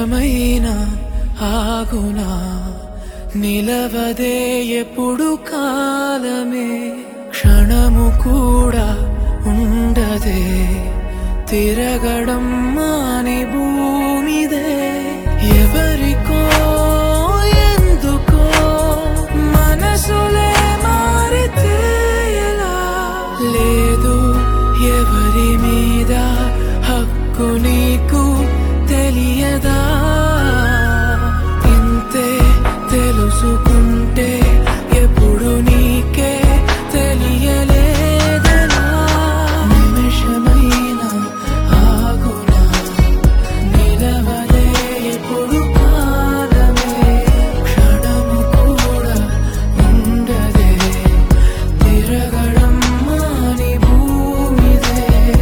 నిమిషమైన ఆగునా నిలవదే ఎప్పుడు కాలమే క్షణము కూడా ఉండదే తిరగడం మాని భూమిదే ఎవరికో ఎందుకో మనసులే మారితే ఎలా లేదు ఎవరి మీద హక్కు నీకు తెలియదా ఇంతే తెలుసుకుంటే ఎప్పుడు నీకే తెలియలేదనా నిమిషమైన ఆగునా నిలవదే ఎప్పుడు కాలమే క్షణము కూడా ఉండదే తిరగడం మాని భూమిదే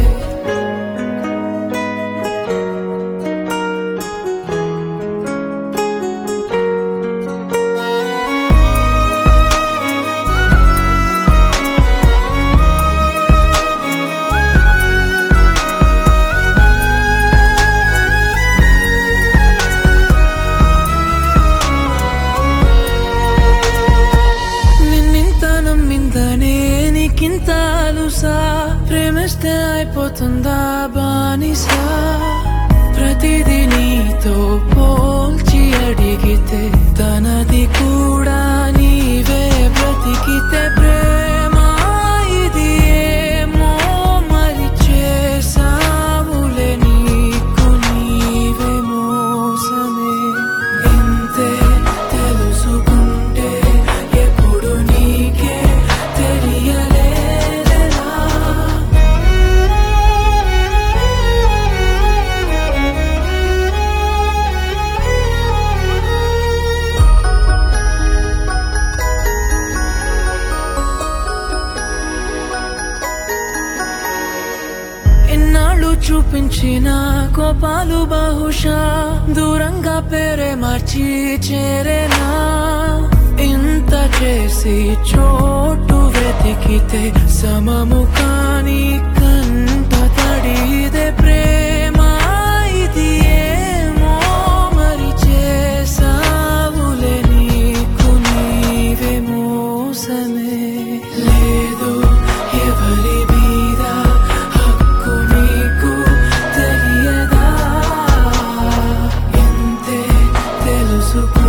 నిన్నింత నమ్మిందనే నీకింత అలుసా ప్రేమిస్తే అయిపోతుందా బానిసా ప్రతిదీ నీతో పోల్చి అడిగితే తనది కూడా నీవే బ్రతికితే ప్రేమ ఇది ఏమో మరి చేసావులే నీకు నీవే మోసమే ఇంతే తెలుసుకుంటే ఎప్పుడు నీకే తెలియలేదనా ఇన్నాళ్ళు చూపించిన కోపాలు బహుశా దూరంగా పేరే మార్చి చేరేనా ఇంత చేసి చోటు వెతికితే సమము కాని కంట తడిదే ప్రేమ ఇది ఏమో మరి చేసావులే నీకు నీవే మోసమే లేదు ఎవరి మీద హక్కు నీకు తెలియదా ఎంతే తెలుసుకో